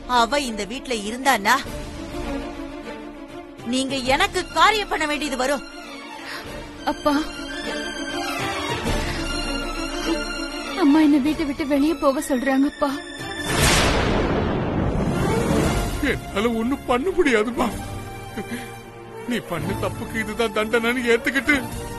அவ இந்த வீட்ல இருந்தானா நீங்க எனக்கு காரியம் பண்ண வேண்டியது வரும் அப்பா அம்மா என்ன வீட்டை விட்டு வெளியே போக சொல்றாங்கப்பா என்னால ஒண்ணும் பண்ண முடியாதுமா நீ பண்ண தப்புக்கு இதுதான் தண்டனைன்னு ஏத்துக்கிட்டு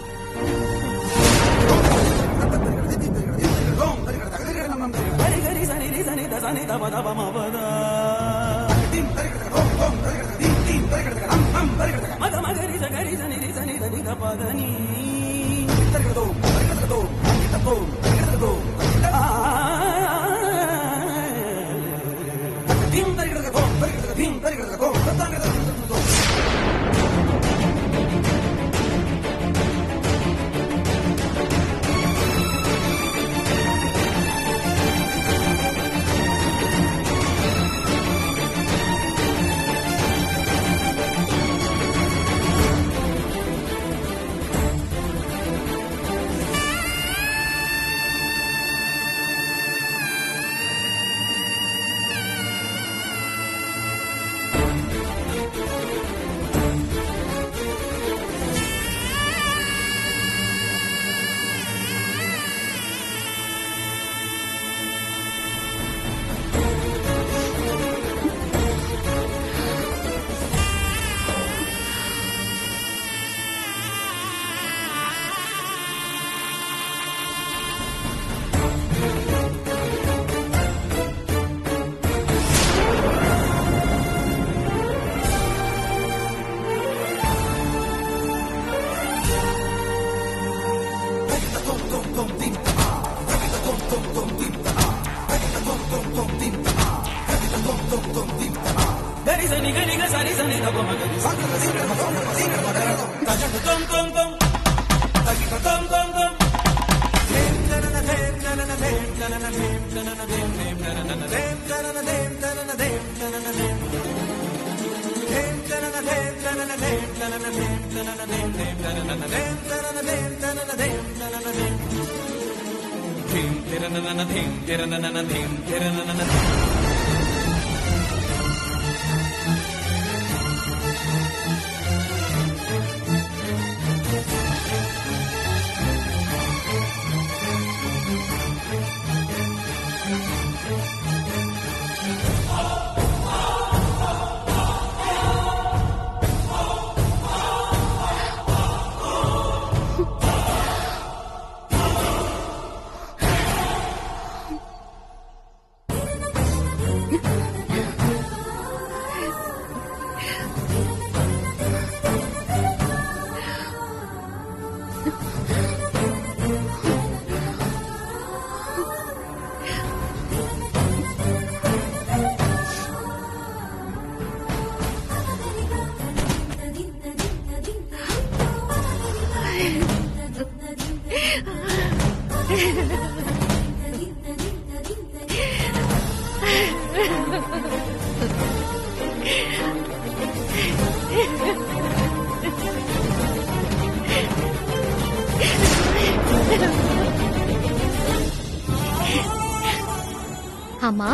ஆமா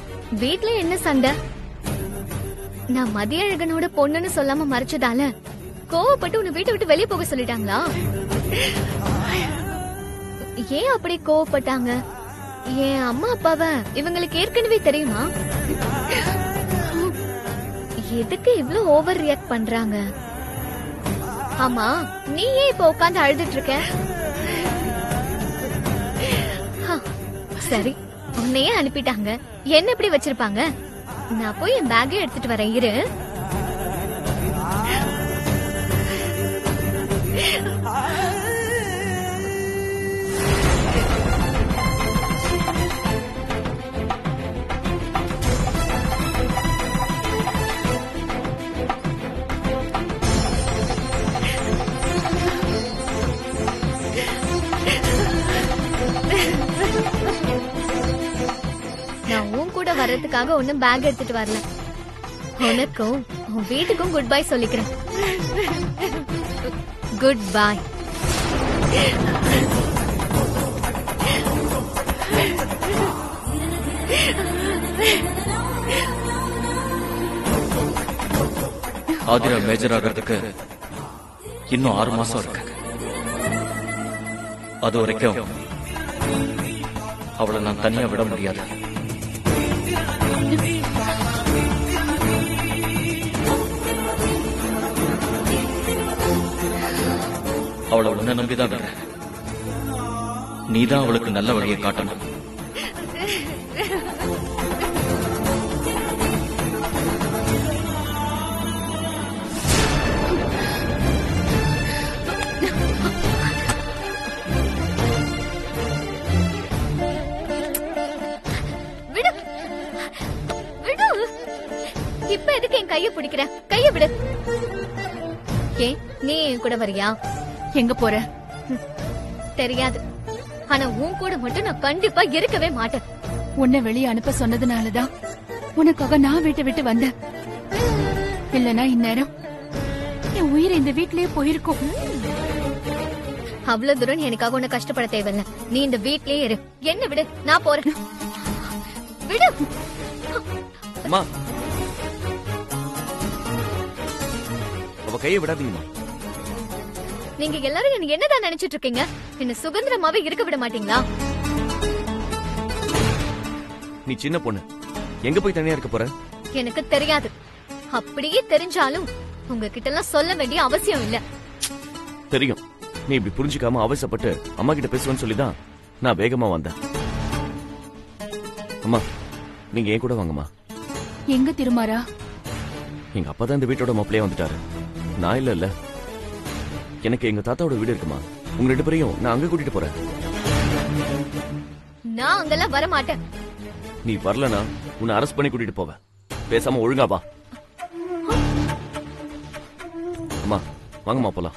வீட்ல என்ன சண்டை நான் மதிய அழகனோட பொண்ணுன்னு சொல்லாம மறைச்சதால கோவப்பட்டு உன்னை வீட்டை விட்டு வெளியே போக சொல்லிட்டாங்களா ஏன் அப்படி கோவப்பட்டாங்க என் அம்மா அப்பாவ இவங்களுக்கு ஏற்கனவே தெரியுமா எதுக்கு இவ்ளோ ஓவர் ரியாக்ட் பண்றாங்க ஆமா நீ ஏன் இப்ப உட்காந்து அழுதுட்டு இருக்க ஹ, சரி உன்னையே அனுப்பிட்டாங்க என்ன இப்படி வச்சிருப்பாங்க நான் போய் என் பேக்கை எடுத்துட்டு வரேன் இரு நான் உன் கூட வர்றதுக்காக ஒன்னும் பேக் எடுத்துட்டு வரல உனக்கும் உன் வீட்டுக்கும் குட் பை சொல்லிக்கிறேன் குட் பை ஆதிரா மேஜர் ஆகிறதுக்கு இன்னும் ஆறு மாசம் இருக்கு அது வரைக்கும் அவளை நான் தனியா விட முடியாது அவளை உன்னை நம்பிதான் விடுறேன் நீதான் அவளுக்கு நல்ல வழியை காட்டணும் விடு விடு இப்ப எதுக்கு என் கைய பிடிக்கிற கைய விடு ஏன் நீ என் கூட வரியா எங்க போற தெரியாது ஆனா உன் கூட மட்டும் நான் கண்டிப்பா இருக்கவே மாட்டேன் உன்னை வெளியே அனுப்ப சொன்னதுனாலதான் உனக்காக நான் வீட்டை விட்டு வந்தேன் இல்லனா இந்நேரம் என் உயிர் இந்த வீட்லயே போயிருக்கும் அவ்வளவு தூரம் நீ எனக்காக உன்னை கஷ்டப்பட தேவையில்ல நீ இந்த வீட்லயே இரு என்ன விடு நான் போறேன் விடு அம்மா அவ கையை விடாதீங்கம்மா நீங்க எல்லாரும் என்ன என்னதான் நினைச்சிட்டு இருக்கீங்க என்ன சுதந்திரமாவே இருக்க விட மாட்டீங்களா நீ சின்ன பொண்ணு எங்க போய் தனியா இருக்க போற எனக்கு தெரியாது அப்படியே தெரிஞ்சாலும் உங்ககிட்ட எல்லாம் சொல்ல வேண்டிய அவசியம் இல்ல தெரியும் நீ இப்படி புரிஞ்சுக்காம அவசரப்பட்டு அம்மா கிட்ட பேசுவேன்னு சொல்லிதான் நான் வேகமா வந்தேன் அம்மா நீங்க ஏன் கூட வாங்கம்மா எங்க திருமாரா எங்க அப்பா தான் இந்த வீட்டோட மாப்பிளையே வந்துட்டாரு நான் இல்ல இல்ல எனக்கு எங்க தாத்தாவோட வீடு இருக்குமா உங்க ரெண்டு பேரையும் நான் அங்க கூட்டிட்டு போறேன் நான் அங்கெல்லாம் வர மாட்டேன் நீ வரலனா உன்னை அரெஸ்ட் பண்ணி கூட்டிட்டு போவேன் பேசாம ஒழுங்கா வா அம்மா வாங்கம்மா போலாம்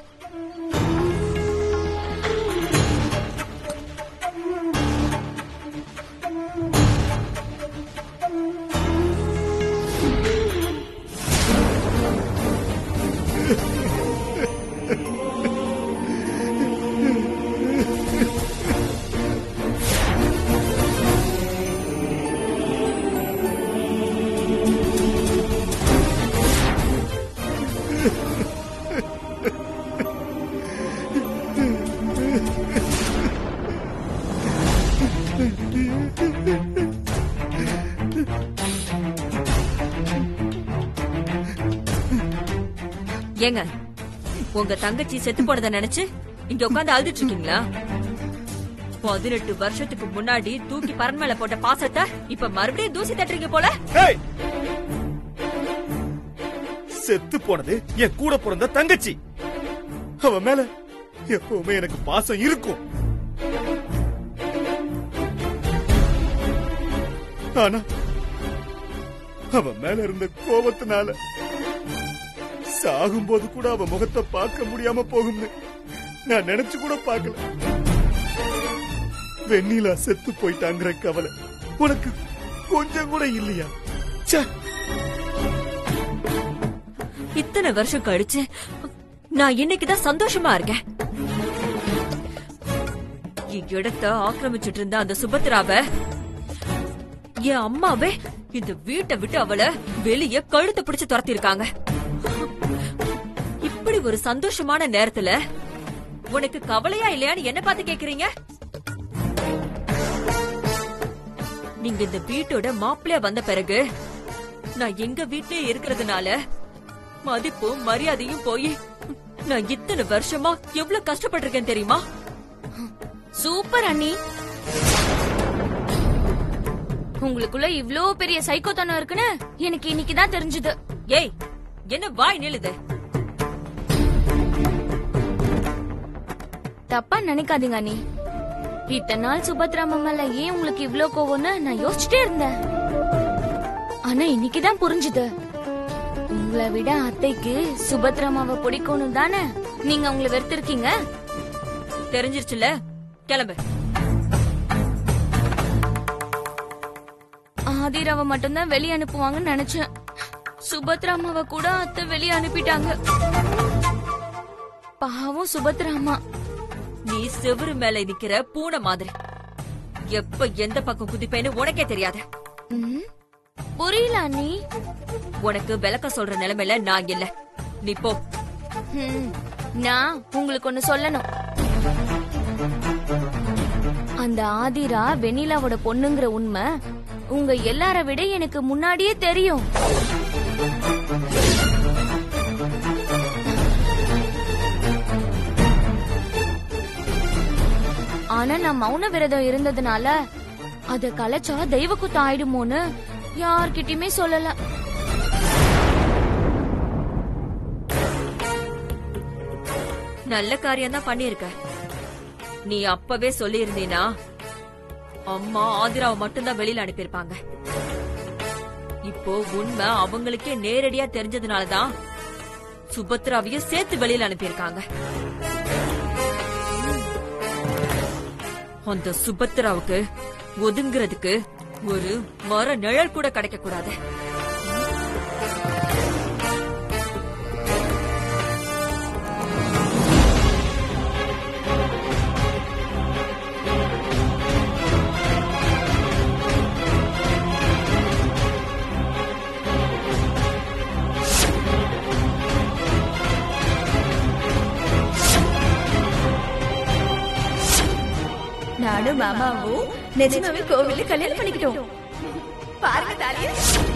ஏங்க உங்க தங்கச்சி செத்து போனத நினைச்சு இங்க உட்கார்ந்து அழுதுட்டு இருக்கீங்களா பதினெட்டு வருஷத்துக்கு முன்னாடி தூக்கி பரன் மேல போட்ட பாசத்தை இப்ப மறுபடியும் தூசி தட்டுறீங்க போல ஏய்! செத்து போனது என் கூட பிறந்த தங்கச்சி அவ மேல எப்பவுமே எனக்கு பாசம் இருக்கும் ஆனா அவ மேல இருந்த கோபத்தினால சாகும்போது கூட அவ முகத்தை பார்க்க முடியாம போகும்னு நான் நினைச்சு கூட பார்க்கல வெண்ணிலா செத்து போயிட்டாங்கிற கவலை உனக்கு கொஞ்சம் கூட இல்லையா ச்சே இத்தனை வருஷம் கழிச்சு நான் இன்னைக்குதான் சந்தோஷமா இருக்கேன் என் இடத்த ஆக்கிரமிச்சிட்டு இருந்த அந்த சுபத்ராவ என் அம்மாவே இந்த வீட்டை விட்டு அவளை வெளிய கழுத்தை பிடிச்சு துரத்தி இருக்காங்க இப்படி ஒரு சந்தோஷமான நேரத்துல உனக்கு கவலையா இல்லையான்னு என்ன பார்த்து கேக்குறீங்க நீங்க இந்த வீட்டோட மாப்பிள்ளையா வந்த பிறகு நான் எங்க வீட்லயே இருக்கிறதுனால மதிப்பும் மரியாதையும் போய் நான் இத்தனை வருஷமா எவ்வளவு கஷ்டப்பட்டிருக்கேன் தெரியுமா சூப்பர் அண்ணி உங்களுக்குள்ள இவ்ளோ பெரிய சைக்கோத்தனம் இருக்குன்னு எனக்கு இன்னைக்கு தான் தெரிஞ்சது ஏய் என்ன வாய் நிலுது தப்பா நினைக்காதீங்க அண்ணி இத்தனை நாள் சுபத்ரா அம்மா மேல ஏன் உங்களுக்கு இவ்ளோ கோவம்னு நான் யோசிச்சுட்டே இருந்தேன் ஆனா இன்னைக்குதான் புரிஞ்சுது உங்களை விட அத்தைக்கு சுபத்ரா அம்மாவை பிடிக்கணும் தானே நீங்க அவங்கள வெறுத்திருக்கீங்க தெரிஞ்சிருச்சுல கிளம்பு ஆதிராவை மட்டும்தான் வெளிய அனுப்புவாங்கன்னு நினைச்சேன் சுபத்ரா அம்மாவை கூட அத்தை வெளிய அனுப்பிட்டாங்க பாவம் சுபத்ரா அம்மா நீ செவுரு மேல நிக்கிற பூனை மாதிரி எப்ப எந்த பக்கம் குதிப்பேன்னு உனக்கே தெரியாது ம், புரியல அண்ணி உனக்கு விளக்க சொல்ற நிலைமையில நான் இல்ல நீ போ ஹம், நான் உங்களுக்கு ஒண்ணு சொல்லணும் அந்த ஆதிரா வெண்ணிலாவோட பொண்ணுங்கிற உண்மை உங்க எல்லார விட எனக்கு முன்னாடியே தெரியும் ஆனா நான் மௌன விரதம் இருந்ததுனால அத கலைச்சா தெய்வ குத்தம் ஆயிடுமோன்னு யார்கிட்டயுமே சொல்லல நல்ல காரியம் தான் பண்ணிருக்க நீ அப்பவே சொல்லியிருந்தீனா அம்மா ஆதிராவை மட்டும்தான் வெளியில அனுப்பியிருப்பாங்க இப்போ உண்மை அவங்களுக்கே நேரடியா தெரிஞ்சதுனாலதான் சுபத்ராவையும் சேர்த்து வெளியில அனுப்பியிருக்காங்க அந்த சுபத்ராவுக்கு ஒதுங்கிறதுக்கு ஒரு மர நிழல் கூட கிடைக்க கூடாது நானும் மாமாவும் நிஜமாவே கோவில்ல கல்யாணம் பண்ணிக்கிட்டோம் பாருங்க தாலிய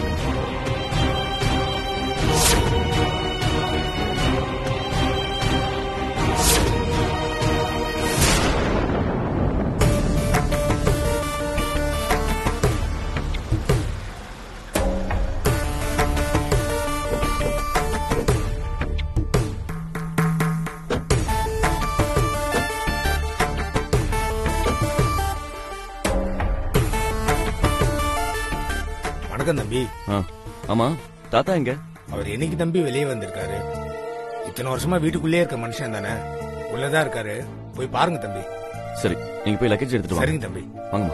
வணக்கம் தம்பி ஆ, ஆமா தாத்தா எங்க அவர் என்னைக்கு தம்பி வெளியே வந்திருக்காரு இத்தனை வருஷமா வீட்டுக்குள்ளே இருக்க மனுஷன் தானே உள்ளதான் இருக்காரு போய் பாருங்க தம்பி சரி நீங்க போய் லக்கேஜ் எடுத்துட்டு வாங்க சரிங்க தம்பி வாங்கம்மா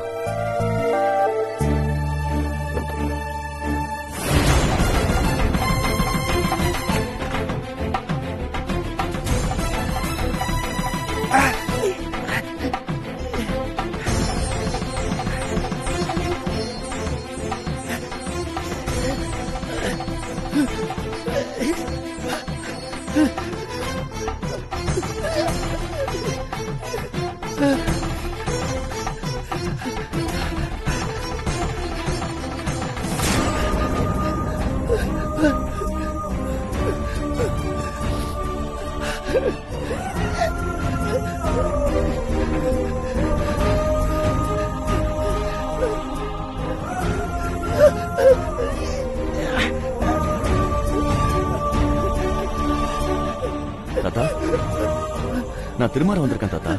தாத்தா நான் திருமாற வந்திருக்கேன் தாத்தா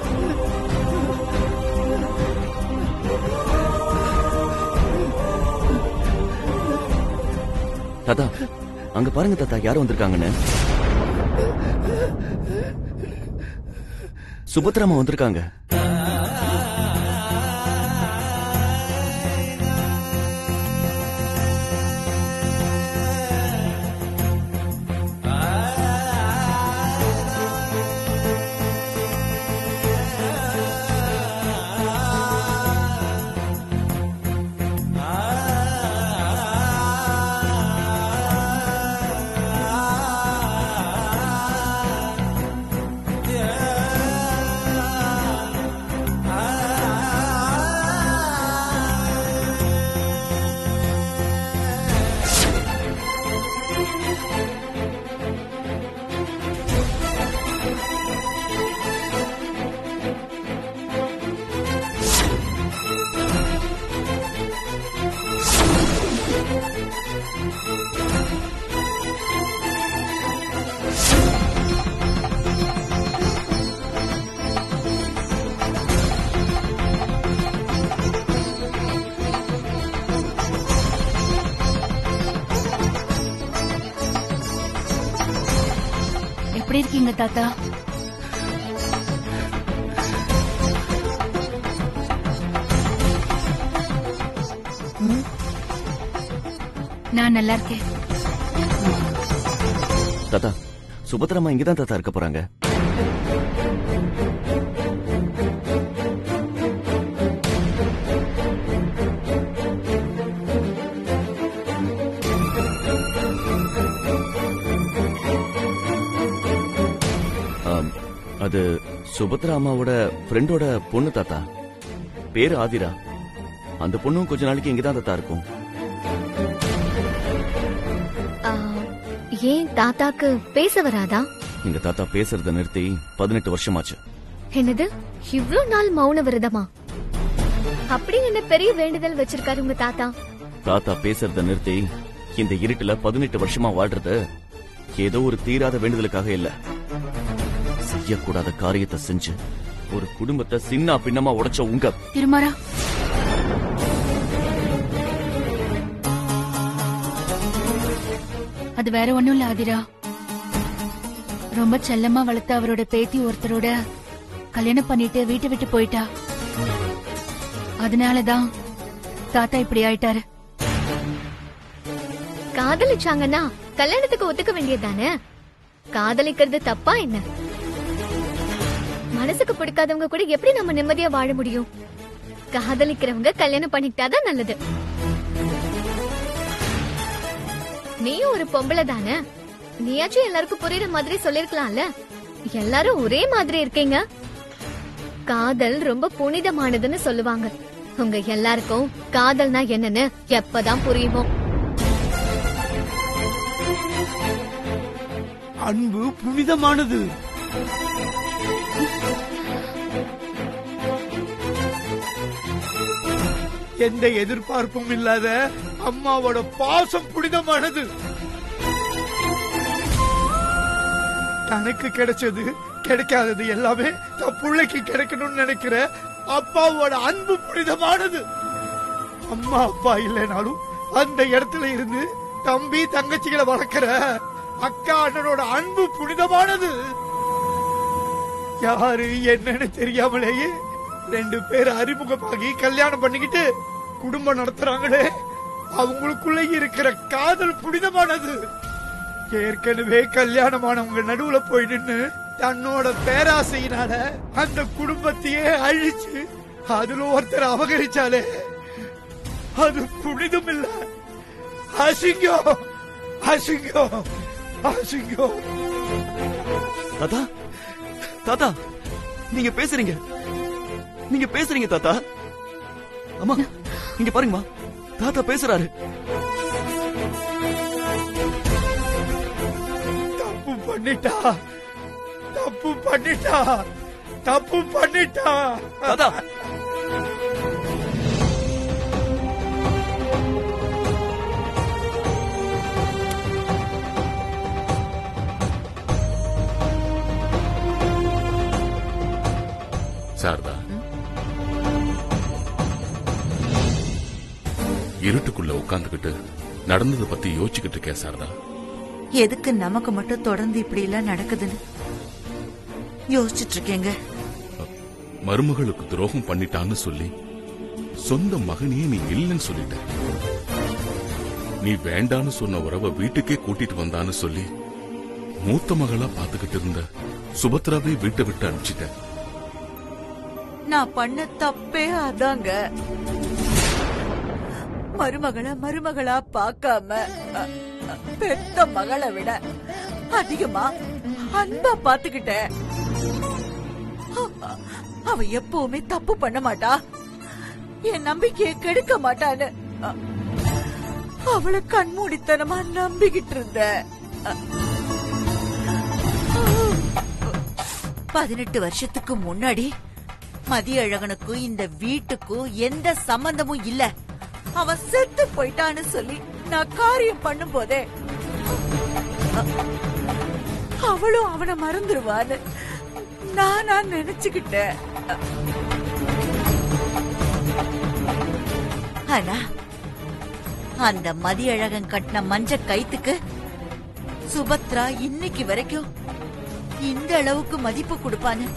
தாத்தா அங்க பாருங்க தாத்தா யாரும் வந்திருக்காங்கன்னு சுபத்ராமா வந்திருக்காங்க எப்படி இருக்கீங்க தாத்தா ம். நான் நல்லா இருக்கேன் தாத்தா சுபத்ராமா இங்கதான் தாத்தா இருக்க போறாங்க அது சுபத்ரா அம்மாவோட ஃப்ரெண்டோட பொண்ணு தாத்தா பேரு ஆதிரா அந்த பொண்ணும் கொஞ்ச நாளைக்கு இங்கதான் தாத்தா இருக்கும் ஆ, ஏன் தாத்தாக்கு பேச வராதா எங்க தாத்தா பேசுறத நிறுத்தி பதினெட்டு வருஷமாச்சு என்னது இவ்ளோ நாள் மௌன விரதமா அப்படி என்ன பெரிய வேண்டுதல் வச்சிருக்காரு உங்க தாத்தா தாத்தா பேசுறத நிறுத்தி இந்த இருட்டுல பதினெட்டு வருஷமா வாழ்றது ஏதோ ஒரு தீராத வேண்டுதலுக்காக இல்ல செய்யக்கூடாத காரியத்தை செஞ்சு ஒரு குடும்பத்தை சின்ன பின்னமா உடைச்ச உங்க திருமாரா அது வேற ஒண்ணும் இல்ல ஆதிரா ரொம்ப செல்லமா வளர்த்த அவரோட பேத்தி ஒருத்தரோட கல்யாணம் பண்ணிட்டு வீட்டை விட்டு போயிட்டா அதனாலதான் தாத்தா இப்படி ஆயிட்டாரு காதலிச்சாங்கன்னா கல்யாணத்துக்கு ஒத்துக்க வேண்டியதுதானே காதலிக்கிறது தப்பா என்ன மனசுக்கு பிடிக்காதவங்க கூட எப்படி நம்ம நிம்மதியா வாழ முடியும் காதலிக்கிறவங்க கல்யாணம் பண்ணிக்கிட்டாதான் நல்லது நீயும் ஒரு பொம்பளை தானே நீயாச்சும் எல்லாருக்கும் புரியுற மாதிரி சொல்லிருக்கலாம்ல எல்லாரும் ஒரே மாதிரி இருக்கீங்க காதல் ரொம்ப புனிதமானதுன்னு சொல்லுவாங்க உங்க எல்லாருக்கும் காதல்னா என்னன்னு எப்பதான் புரியுமோ அன்பு புனிதமானது எந்த எதிர்பார்ப்பும் இல்லாத அம்மாவோட பாசம் புனிதமானது தனக்கு கிடைச்சது கிடைக்காதது எல்லாமே தன் பிள்ளைக்கு கிடைக்கணும்னு நினைக்கிற அப்பாவோட அன்பு புனிதமானது அம்மா அப்பா இல்லைனாலும் அந்த இடத்துல இருந்து தம்பி தங்கச்சிகளை வளர்க்கிற அக்கா அண்ணனோட அன்பு புனிதமானது யாரு என்னன்னு தெரியாமலேயே ரெண்டு பேர் அறிமுகமாகி கல்யாணம் பண்ணிக்கிட்டு குடும்பம் நடத்துறாங்களே அவங்களுக்குள்ள இருக்கிற காதல் புனிதமானது ஏற்கனவே கல்யாணமானவங்க நடுவுல போய் நின்னு தன்னோட பேராசையினால அந்த குடும்பத்தையே அழிச்சு அதுல ஒருத்தர் அபகரிச்சாலே அது புனிதம் இல்ல அசிங்கம் அசிங்கம் அசிங்கம் தாத்தா தாத்தா நீங்க பேசுறீங்க நீங்க பேசுறீங்க தாத்தா அம்மா இங்க பாருங்கம்மா தாத்தா பேசுறாரு தப்பு பண்ணிட்டா தப்பு பண்ணிட்டா தப்பு பண்ணிட்டா தாத்தா சாரதா இருட்டுக்குள்ள உட்கார்ந்துகிட்டு நடந்ததை பத்தி யோசிச்சுக்கிட்டு இருக்கேன் சாரதா எதுக்கு நமக்கு மட்டும் தொடர்ந்து இப்படி எல்லாம் நடக்குதுன்னு யோசிச்சுட்டு இருக்கேங்க மருமகளுக்கு துரோகம் பண்ணிட்டான்னு சொல்லி சொந்த மகனையே நீ இல்லைன்னு சொல்லிட்ட நீ வேண்டான்னு சொன்ன உறவை வீட்டுக்கே கூட்டிட்டு வந்தான்னு சொல்லி மூத்த மகளா பாத்துக்கிட்டு இருந்த சுபத்ராவை வீட்டை விட்டு அனுப்பிச்சிட்ட நான் பண்ண தப்பே அதாங்க மருமகள மருமகளா பார்க்காம அ, அ, பெத்த மகளை விட அதிகமா அன்பா பாத்துக்கிட்டேன் அ- அவ எப்பவுமே தப்பு பண்ண மாட்டா என் நம்பிக்கையை கெடுக்க மாட்டான்னு அ, அவளை கண்மூடித்தனமா நம்பிக்கிட்டு இருந்த பதினெட்டு வருஷத்துக்கு முன்னாடி மதியழகனுக்கும் இந்த வீட்டுக்கும் எந்த சம்பந்தமும் இல்ல அவன் செத்து போயிட்டான்னு சொல்லி நான் காரியம் பண்ணும் போதே அ- அவளும் அவனை மறந்துருவான்னு நானா நினைச்சுக்கிட்டேன் அ- ஆனா அந்த மதியழகன் கட்டின மஞ்ச கைத்துக்கு சுபத்ரா இன்னைக்கு வரைக்கும் இந்த அளவுக்கு மதிப்பு கொடுப்பான்னு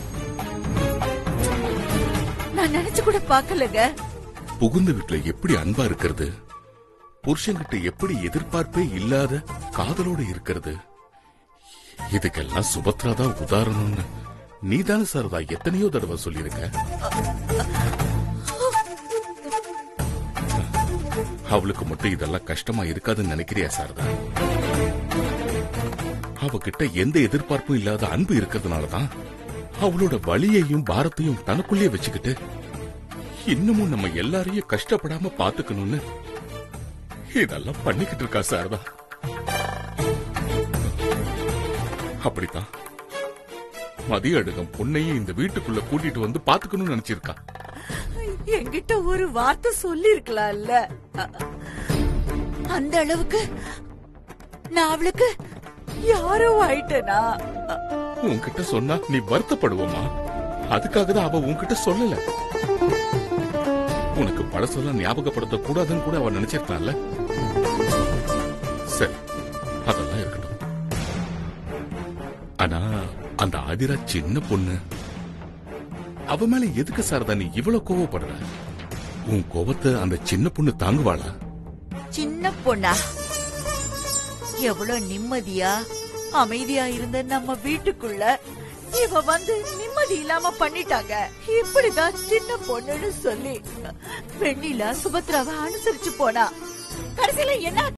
நான் நினைச்சு கூட பாக்கலங்க புகுந்த வீட்டுல எப்படி அன்பா இருக்கிறது புருஷன்கிட்ட எப்படி எதிர்பார்ப்பே இல்லாத காதலோட இருக்கிறது இதுக்கெல்லாம் சுபத்ரா தான் உதாரணம்னு நீதானே சாரதா எத்தனையோ தடவை சொல்லியிருக்க அவளுக்கு மட்டும் இதெல்லாம் கஷ்டமா இருக்காதுன்னு நினைக்கிறியா சாரதா அவகிட்ட எந்த எதிர்பார்ப்பும் இல்லாத அன்பு இருக்கிறதுனாலதான் அவளோட வலியையும் பாரத்தையும் தனக்குள்ளே வச்சுக்கிட்டு இன்னமும் நம்ம எல்லாரையும் கஷ்டப்படாம பாத்துக்கணும்னு இதெல்லாம் பண்ணிக்கிட்டு இருக்கா சாரதா அப்படித்தான் மதியழகம் பொண்ணையும் இந்த வீட்டுக்குள்ள கூட்டிட்டு வந்து பாத்துக்கணும்னு நினைச்சிருக்கா என்கிட்ட ஒரு வார்த்தை சொல்லி இருக்கலாம்ல அந்த அளவுக்கு நான் அவளுக்கு யாரோ ஆயிட்டேனா உன்கிட்ட சொன்னா நீ வருத்தப்படுவோமா அதுக்காக தான் அவ உன்கிட்ட சொல்லல உனக்கு பழசெல்லாம் ஞாபகப்படுத்த கூடாதுன்னு கூட அவ நினைச்சிருக்கான்ல சரி அதெல்லாம் இருக்கட்டும் ஆனா அந்த ஆதிரா சின்ன பொண்ணு அவ மேல எதுக்கு சாரதா நீ இவ்வளவு கோவப்படுற உன் கோவத்தை அந்த சின்ன பொண்ணு தாங்குவாளா சின்ன பொண்ணா எவ்வளவு நிம்மதியா அமைதியா இருந்த நம்ம வீட்டுக்குள்ள இவ வந்து நிம்மதி இல்லாம பண்ணிட்டாங்க இப்படிதான் சின்ன பொண்ணுன்னு சொல்லி வெண்ணிலா சுபத்ராவை அனுசரிச்சு போனா கடைசியில என்ன